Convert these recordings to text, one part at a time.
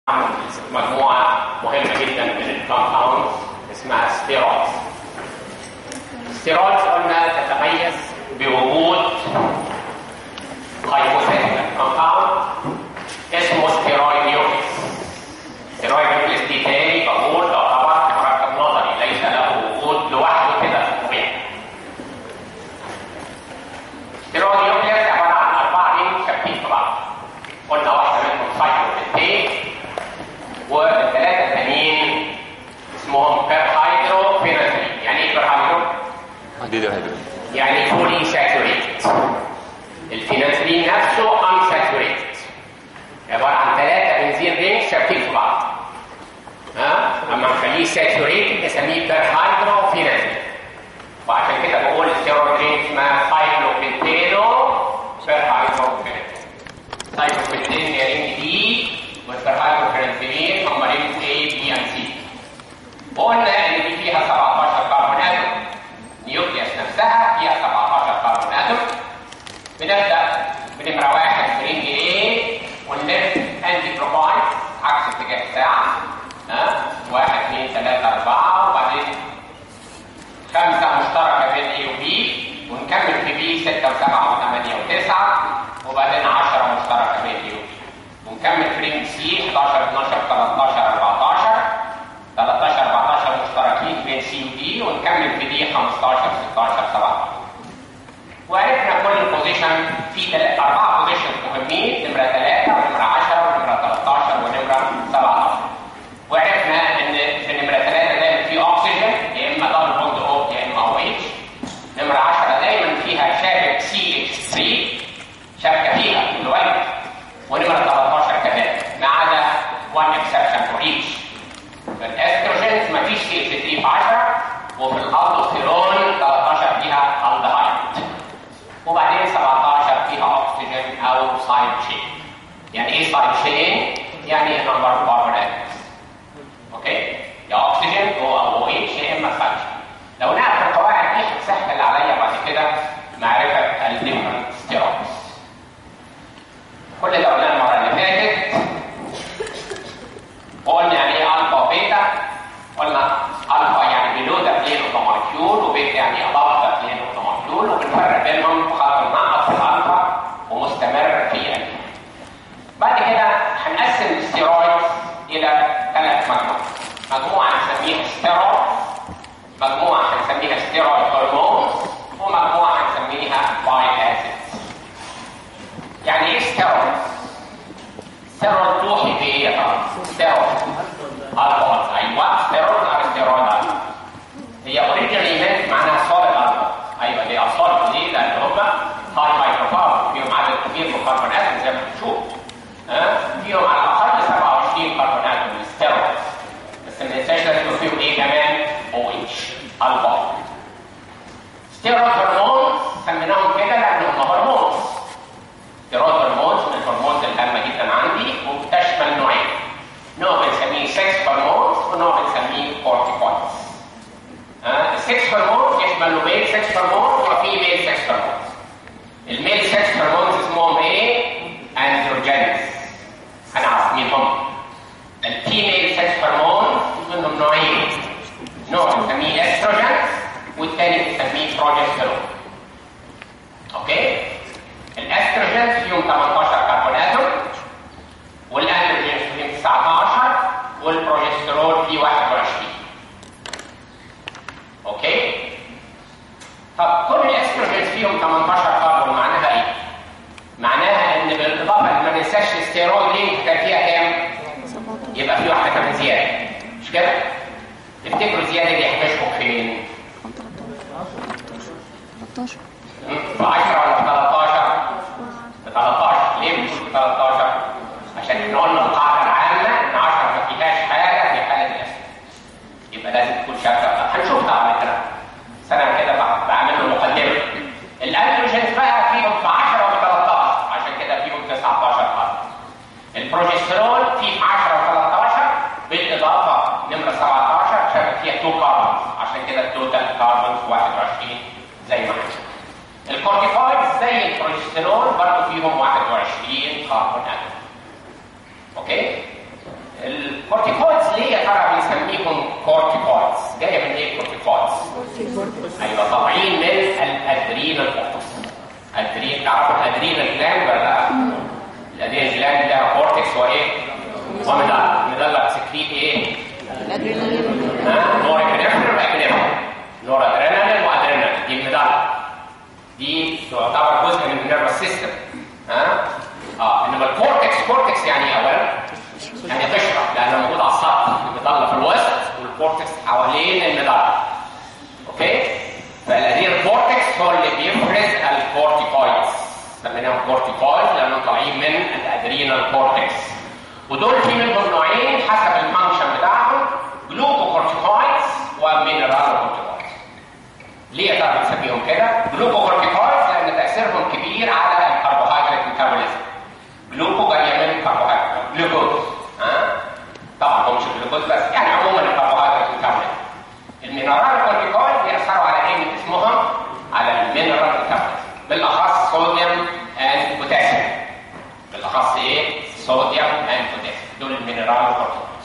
مجموعة مهمة جدا من الكومباوندز اسمها ستيرويدز. ستيرويدز قلنا تتميز بوجود هايبوثيتيكال كومباوند اسمه ستيرويد نيوكليس. ستيرويد نيوكليس دي تاني بقول تعتبر مركب نظري ليس له وجود لوحده كده في الطبيعة. ستيرويد نيوكليس عبارة عن أربعة رينج شابكين في بعض. قلنا واحدة منهم سايكلوبنتين والثلاثة التانيين اسمهم بيرهايدروفينازين يعني ايه بيرهايدرو؟ حديد الهيدروجين يعني بولي ساتوريتد الفينازين نفسه ان ساتوريتد عبارة عن ثلاثة بنزين رينج شابكين في بعض ها اما نخليه ساتوريتد نسميه بيرهايدروفينازين وعشان كده بقول الستيرويد رينج اسمها سايكلوبنتينو بيرهايدروفينازين سايكلوبنتين هي رينج دي والبرهايدروفينازين هم رينج A B and C وقلنا ان دي فيها 17 كربون اتوم نيوكليوس نفسها فيها 17 كربون اتوم بنبدا بنمره واحد في رينج A والنفس انتي بروبايد عكس اتجاه الساعه ها واحد اثنين ثلاثه اربعه وبعدين خمسه مشتركه بين A و B ونكمل في B 6 و7 و8 و9 وبعدين 10 مشتركه بين A و B ونكمل في رينج سي 11 12 13 14 13 14 مشتركين بين سي ودي ونكمل في دي 15 16 17 وعرفنا كل بوزيشن في تل- اربعه بوزيشن مهمين نمره 3 ونمره 10 ونمره 13 ونمره 17 وعرفنا ان في نمره 3 دايما في اكسجين يا اما دبل بوند او يا اما او اتش نمره 10 دايما فيها شابك سي اتش 3 شبكه فيها الولد ونمره 13 كمان ما عدا one exception for each في الاستروجينز مفيش سي اتش 3 في 10 وفي الالدوستيرون 13 فيها الدهايد وبعدين 17 فيها اكسجين او سايد تشين يعني ايه سايد تشين؟ يعني نمبر كاربون اتومز اوكي يا اكسجين او او اتش يا اما سايد تشين لو نعرف القواعد دي هتسهل عليا بعد كده معرفه الديفرنت ستيرويدز كل ده قلنا المره اللي فاتت وقلنا يعني ايه الفا وبيتا قلنا الفا يعني بلو ذا بلين اوف ذا مولكيول وبيتا يعني اباف ذا بلين اوف ذا مولكيول وبنفرق بينهم في خط النقط في الالفا ومستمر في البيتا بعد كده هنقسم الستيرويدز الى ثلاث مجموعات مجموعه هنسميها ستيرويد مجموعه هنسميها ستيرويد هرمونز ومجموعه هنسميها باي اسيدز يعني ايه ستيرويد؟ ستيرويد توحي بايه يا ترى؟ ستيرويد الكحول ايوه ستيرويد او ستيرويد الكحول هي اوريجينالي مينت معناها سوليد الكحول ايوه دي سوليد ليه؟ لان هم هاي مايكروفاور فيهم عدد كبير من الكربون اتوم زي ما بتشوف ها فيهم على الاقل 27 كربون اتوم من الستيرويد بس ما ننساش لازم فيهم ايه كمان؟ او اتش الكحول ستيرويد هرمونز سميناهم كده لانهم هرمونز ستيرويد هرمونز من الهرمونز الهامه جدا عندي وبتشمل نوعين نوع بنسميه سكس هرمونز ونوع بنسميه كورتيكويدز آه السكس هرمونز يشمل ميل سكس هرمونز وفيميل سكس هرمونز الميل سكس هرمونز اسمهم ايه؟ اندروجينز هنعرف مين هم الفيميل سكس هرمونز منهم نوعين نوع بنسميه استروجينز والثاني بنسميه بروجستيرون اوكي الاستروجين فيهم 18 كربون اتوم والاندروجين فيهم 19 والبروجسترون فيه 21 اوكي طب كل الاستروجين فيهم 18 كربون معناها ايه معناها ان بالاضافه ان ما ننساش الستيرويد لينك كان فيها كام يبقى في واحده كمان زياده مش كده تفتكروا الزياده دي هتشبك فين 13 في 10 ولا في 13 في 13 ليه مش في 13 عشان احنا قلنا القاعده العامه ان 10 ما فيهاش حاجه في حاله الاسم يبقى لازم تكون شابكه هنشوف طبعا كده سنه كده بع- بعمل له مقدمه الاندروجينز بقى فيهم في 10 و 13 عشان كده فيهم 19 قرن البروجسترون فيه في 10 و 13 بالاضافه نمره 17 شابك فيها 2 كاربونز عشان كده التوتال كاربونز 21 زي ما هنشوف الكورتيكويد زي البروجسترون برضه فيهم 21 كربون اتوم اوكي الكورتيكويدز ليه يا ترى بنسميهم كورتيكويدز؟ جايه من ايه الكورتيكويدز؟ ايوه طالعين من الادرينال كورتكس ادرين تعرفوا الادرينال جلاند ولا لا؟ الادرينال جلاند لها كورتكس وايه؟ ومدلة مدلة بتسكريت ايه؟ ها؟ نور ابنفرين وابنفرين نور ادرينالين وادرينالين دي المدلة دي تعتبر جزء من النيرفس سيستم ها؟ اه انما الكورتكس كورتكس يعني ايه اولا؟ يعني قشرة لانها موجودة على السطح المدلة في الوسط والكورتكس حوالين المدلة اوكي؟ فالادرينال كورتكس هو اللي بيفرز الكورتيكويدز سميناهم كورتيكويدز لانهم طالعين من الادرينال كورتكس ودول في منهم نوعين حسب الفانكشن بتاعهم جلوكوكورتيكويدز ومينرال كورتيكويدز ليه يا ترى بنسميهم كده؟ جلوكوكورتيكويدز لان تاثيرهم كبير على الكربوهيدرات ميتابوليزم جلوكو جايه من الكربوهيدرات جلوكوز ها؟ طبعا هو مش الجلوكوز بس يعني عموما الكربوهيدرات ميتابوليزم المينرال كورتيكويد بيأثروا على ايه من اسمهم؟ على المينرال ميتابوليزم بالاخص صوديوم اند بوتاسيوم بالاخص ايه؟ صوديوم اند بوتاسيوم دول المينرال كورتيكويدز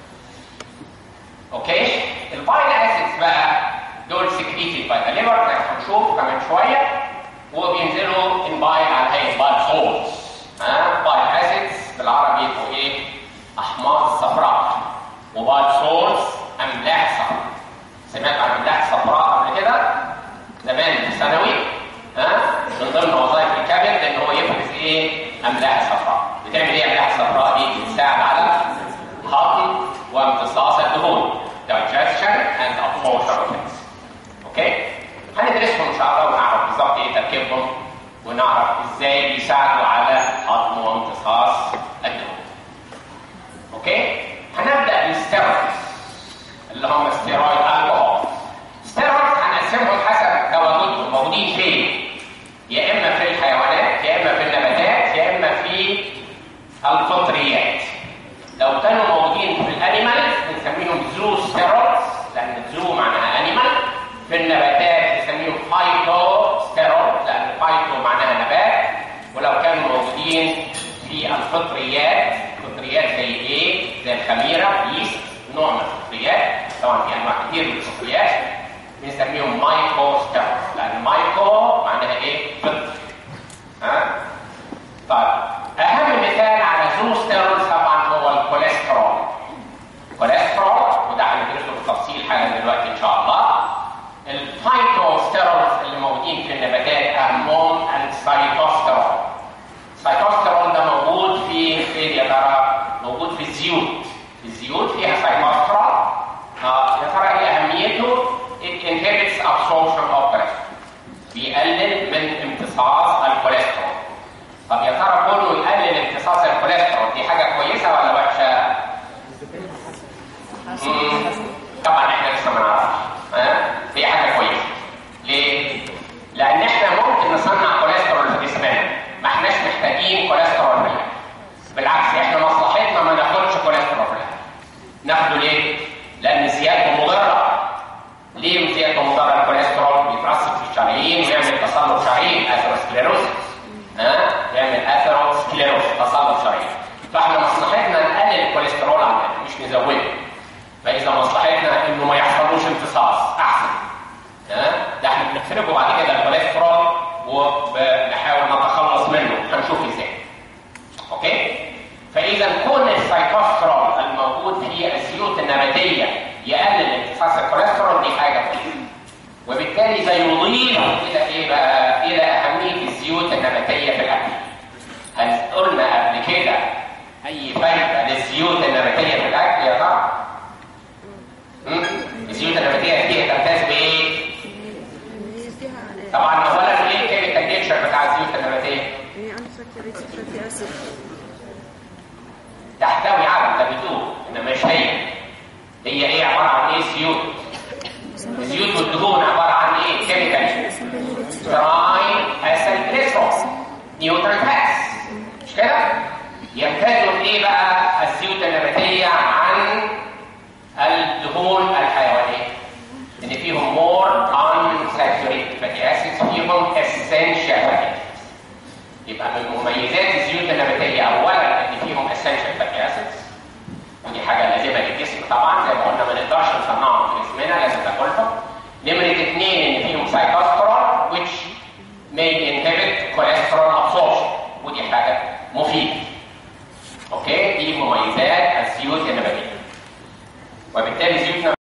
اوكي؟ البايل اسيدز بقى دول سكريتد باي ذا ليفر زي ما هنشوف كمان شويه وبينزلوا ان بايل على هيئه بايل سولز ها؟ بايل اسيدز بالعربي يبقوا ايه؟ احماض صفراء وبايل سولز املاح صفراء سمعت عن املاح الصفراء قبل كده زمان في الثانوي ها من ضمن وظائف الكبد ان هو يفرز ايه املاح الصفراء بتعمل ايه املاح الصفراء دي بتساعد على هضم وامتصاص الدهون digestion and absorption of things اوكي هندرسهم ان شاء الله ونعرف بالظبط ايه تركيبهم ونعرف ازاي بيساعدوا على هضم وامتصاص الدهون اوكي هنبدا بالستيرويدز اللي هم ستيرويد الكحول ستيرويد هنقسمهم حسب تواجدهم موجودين فين يا اما في الحيوانات يا اما في النباتات يا اما في الفطريات لو كانوا موجودين في الانيمالز بنسميهم زو ستيرويدز لان زو معناها انيمال في النباتات بنسميهم فايتو ستيرويد لان فايتو معناها نبات ولو كانوا موجودين في الفطريات فطريات زي ايه؟ زي الخميره يست نوع من الفطريات طبعا في انواع كتير من الفطريات بنسميهم مايكرو ستيرويدز لان مايكرو معناها ايه؟ فطر ها؟ طيب اهم مثال على زو ستيرويدز طبعا هو الكوليسترول الكوليسترول وده هندرسه بالتفصيل حالا دلوقتي ان شاء الله الفايتوستيرويدز اللي موجودين في النباتات اهمهم السيتوستيرول السيتوستيرول ده موجود في فين يا ترى؟ موجود في الزيوت الزيوت فيها سيتوستيرول آه يا ترى ايه اهميته؟ it inhibits absorption of cholesterol بيقلل من امتصاص الكوليسترول طب يا ترى كونه يقلل امتصاص الكوليسترول دي حاجه كويسه ولا وحشه؟ مم. طبعا احنا لسه ما نعرفش ها هي حاجه كويسه ليه؟ لان احنا ممكن نصنع كوليسترول في جسمنا ما احناش محتاجين كوليسترول في الأكل. بالعكس احنا مصلحتنا ما ناخدش كوليسترول في الأكل. ناخده ليه؟ لان زيادته مضره ليه زيادته مضره الكوليسترول بيترسب في الشرايين ويعمل تصلب شرايين اثيروسكليروسيس ها يعمل اثيروسكليروس تصلب شرايين فاحنا مصلحتنا نقلل الكوليسترول عندنا مش نزوده فاذا مصلحتنا انه ما يحصلوش امتصاص احسن ها ده احنا بنخرجه بعد كده الكوليسترول وبنحاول نتخلص منه هنشوف ازاي اوكي فاذا كون السيتوسترول الموجود في الزيوت النباتيه يقلل امتصاص الكوليسترول دي حاجه كويسه وبالتالي ده يضيف الى ايه بقى الى اهميه الزيوت النباتيه في الاكل هل قلنا قبل كده اي فايده للزيوت النباتيه في الاكل يا ترى مم؟ الزيوت النباتيه دي تمتاز بايه طبعا اولا ايه الكيميكال نيتشر بتاع الزيوت النباتيه تحتوي على ده بتقول انما مش هي هي ايه عباره عن ايه زيوت الزيوت والدهون عباره عن ايه كيميكال تراي اسيل جليسرول نيوترال فاتس مش كده يمتازوا بايه بقى الزيوت النباتيه عن الدهون الحيوانيه ان فيهم مور unsaturated fatty acids فيهم essential fatty acids يبقى من مميزات الزيوت النباتيه اولا ان فيهم essential fatty acids طبعا زي ما قلنا ما نقدرش نصنعهم في جسمنا لازم تاكلهم نمرة اثنين ان فيهم سايكوسترول which may inhibit cholesterol absorption ودي حاجة مفيدة. اوكي دي مميزات الزيوت النباتية. وبالتالي زيوت